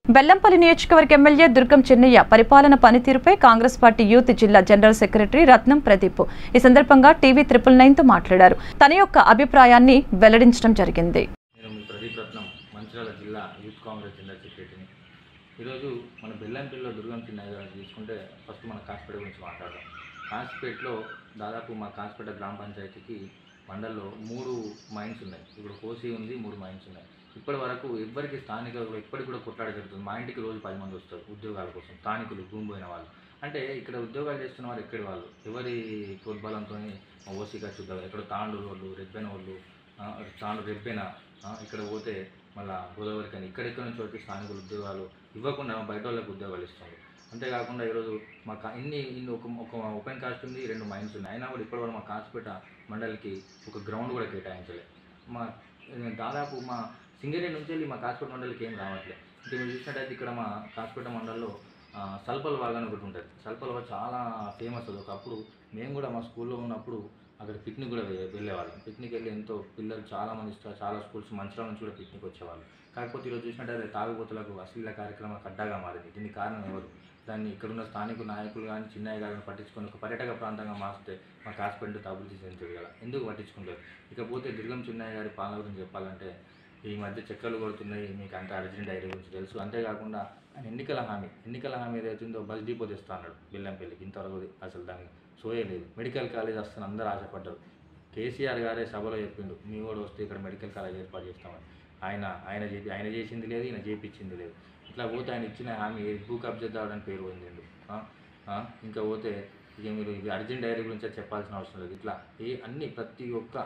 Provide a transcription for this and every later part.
బెల్లంపల్లి నియోజకవర్గ ఎమ్మెల్యే దుర్గం చెన్నయ్య పరిపాలన పనితీరుపై కాంగ్రెస్ పార్టీ యూత్ జిల్లా జనరల్ సెక్రటరీ రత్నం ప్రదీప్ ఈ సందర్భంగా టీవీ త్రిపుల్ నైన్ తో మాట్లాడారు తన యొక్క అభిప్రాయాన్ని వెల్లడించడం జరిగింది నేను మీ ప్రదీప్ రత్నం మంచిర్యాల జిల్లా యూత్ కాంగ్రెస్ జిల్లా సెక్రటరీని ఈరోజు మన బెల్లంపల్లిలో దుర్గం చిన్నయ్య గారు తీసుకుంటే ఫస్ట్ మన కాసిపేట గురించి మాట్లాడదాం కాసిపేటలో దాదాపు మా కాసిపేట గ్రామ పంచాయతీకి మండల్లో మూడు మైన్స్ ఉన్నాయి ఇప్పుడు కోసి ఉంది మూడు మైన్స్ ఉన్నాయి ఇప్పటి వరకు ఎవ్వరికి స్థానికులు ఇప్పటికి కూడా కొట్లాడ జరుగుతుంది మా ఇంటికి రోజు పది మంది వస్తారు ఉద్యోగాల కోసం స్థానికులు భూమి పోయిన వాళ్ళు అంటే ఇక్కడ ఉద్యోగాలు చేస్తున్న వారు ఎక్కడి వాళ్ళు ఎవరి ప్రోద్బలంతో ఓసీ ఖర్చు ఉద్యోగాలు ఎక్కడ తాండూరు వాళ్ళు రెబ్బెన వాళ్ళు ఆ, తాండు రెబ్బెన ఆ, ఇక్కడ పోతే మళ్ళా గోదావరి కానీ ఇక్కడెక్కడ నుంచి వచ్చి స్థానికులు ఉద్యోగాలు ఇవ్వకుండా బయట వాళ్ళకి ఉద్యోగాలు ఇస్తున్నారు అంతేకాకుండా ఈరోజు మా కా- ఇన్ని ఇన్ని ఒక ఒక ఓపెన్ కాస్ట్ ఉంది రెండు మైన్స్ ఉన్నాయి అయినా కూడా ఇప్పటివరకు మా కాసిపేట మండలికి ఒక గ్రౌండ్ కూడా కేటాయించలేదు మా దాదాపు మా సింగరేణి నుంచి వెళ్ళి మా కాసిపేట మండలికి ఏం రావట్లేదు ఇంకా మీరు చూసినట్టయితే ఇక్కడ మా కాసిపేట మండలంలో ఆ, సల్పల్ వాగ్ అని ఒకటి ఉంటుంది సల్పల్ వాగ్ చాలా ఫేమస్ అది ఒకప్పుడు మేము కూడా మా స్కూల్లో ఉన్నప్పుడు అక్కడ పిక్నిక్ కూడా వె- వెళ్ళేవాళ్ళం పిక్నిక్ వెళ్ళి ఎంతో పిల్లలు చాలా మంది ఇష్టం చాలా స్కూల్స్ మంచిర్యాల నుంచి కూడా పిక్నిక్ వచ్చేవాళ్ళు కాకపోతే ఈరోజు చూసినట్టయితే తాగుబోతులకు అశ్లీల కార్యక్రమం అడ్డాగా మారింది దీనికి కారణం ఎవరు దాన్ని ఇక్కడున్న స్థానిక నాయకులు కానీ చిన్నయ్య గారిని పట్టించుకొని ఒక పర్యాటక ప్రాంతంగా మార్చితే మా కాస్పెంట్ అభివృద్ధి చెందుతుంది కదా ఎందుకు పట్టించుకుంటారు ఇకపోతే దుర్గం చిన్నయ్య గారి పాలన గురించి చెప్పాలంటే ఈ మధ్య చెక్కలు కొడుతున్నాయి మీకు అంత అర్జెంట్ డైరీ గురించి తెలుసు అంతేకాకుండా ఆయన ఎన్నికల హామీ ఎన్నికల హామీ ఏదైతుందో బస్ డిపో తెస్తా అన్నాడు బెల్లంపల్లికి ఇంతవరకు అసలు దానికి సోయలేదు మెడికల్ కాలేజ్ వస్తాను అందరూ ఆశపడ్డారు కేసీఆర్ గారే సభలో చెప్పిండు మీ కూడా వస్తే ఇక్కడ మెడికల్ కాలేజ్ ఏర్పాటు చేస్తామని ఆయన ఆయన చేపి ఆయన చేసింది లేదు ఈయన చేపించింది లేదు ఇట్లా పోతే ఆయన ఇచ్చిన హామీ భూ కబ్జాదారుడు అని పేరు పొందిండు ఆ? ఆ? ఇంకా పోతే ఇక మీరు ఇది అర్జెంట్ డైరీ గురించి చెప్పాల్సిన అవసరం లేదు ఇట్లా ఏ అన్ని ప్రతి ఒక్క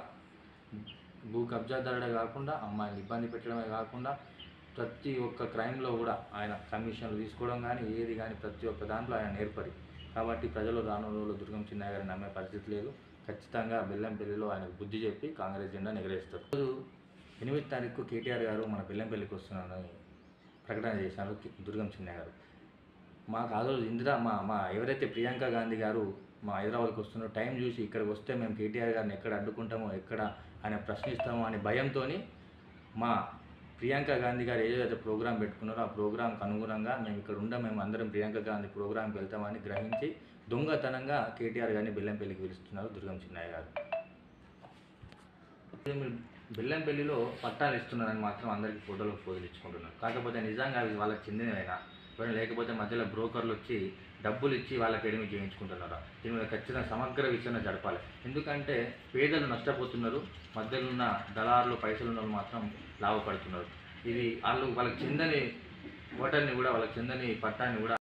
భూ కబ్జాదారుడే కాకుండా అమ్మాయిని ఇబ్బంది పెట్టడమే కాకుండా ప్రతి ఒక్క క్రైమ్లో కూడా ఆయన కమిషన్లు తీసుకోవడం కానీ ఏది కానీ ప్రతి ఒక్క దాంట్లో ఆయన నేర్పరి కాబట్టి ప్రజలు రానున్న రోజుల్లో దుర్గం చిన్నయ్య గారిని నమ్మే పరిస్థితి లేదు ఖచ్చితంగా బెల్లంపల్లిలో ఆయనకు బుద్ధి చెప్పి కాంగ్రెస్ జెండా ఎగరేస్తారు రోజు ఎనిమిది తారీఖు కేటీఆర్ గారు మన బెల్లంపల్లికి వస్తున్నారని ప్రకటన చేశారు కి- దుర్గం చిన్నయ్య గారు మాకు ఆ రోజు ఇందిరా మా మా ఎవరైతే ప్రియాంక గాంధీ గారు మా హైదరాబాద్కి వస్తున్నారో టైం చూసి ఇక్కడికి వస్తే మేము కేటీఆర్ గారిని ఎక్కడ అడ్డుకుంటామో ఎక్కడ ఆయన ప్రశ్నిస్తామో అనే భయంతో మా ప్రియాంక గాంధీ గారు ఏదైతే ప్రోగ్రాం పెట్టుకున్నారో ఆ ప్రోగ్రాంకి అనుగుణంగా మేము ఇక్కడ ఉండ మేము అందరం ప్రియాంక గాంధీ ప్రోగ్రాంకి వెళ్తామని గ్రహించి దొంగతనంగా కేటీఆర్ గారిని బెల్లంపల్లికి పిలుస్తున్నారు దుర్గం చిన్నయ్య గారు ఇది మీరు బెల్లంపల్లిలో పట్టాలు ఇస్తున్నారని మాత్రం అందరికీ ఫోటోలు ఫోటోలు ఇచ్చుకుంటున్నారు కాకపోతే నిజంగా అవి వాళ్ళకి చెందినవైనా ఎవరైనా లేకపోతే మధ్యలో బ్రోకర్లు వచ్చి డబ్బులు ఇచ్చి వాళ్ళకి ఎడిమి చేయించుకుంటున్నారు దీని మీద ఖచ్చితంగా సమగ్ర విచారణ జరపాలి ఎందుకంటే పేదలు నష్టపోతున్నారు మధ్యలో ఉన్న దళారులు పైసలు ఉన్న వాళ్ళు మాత్రం లాభపడుతున్నారు ఇది వాళ్ళు వాళ్ళకి చెందని ఓటర్ని కూడా వాళ్ళకి చెందని పట్టాన్ని కూడా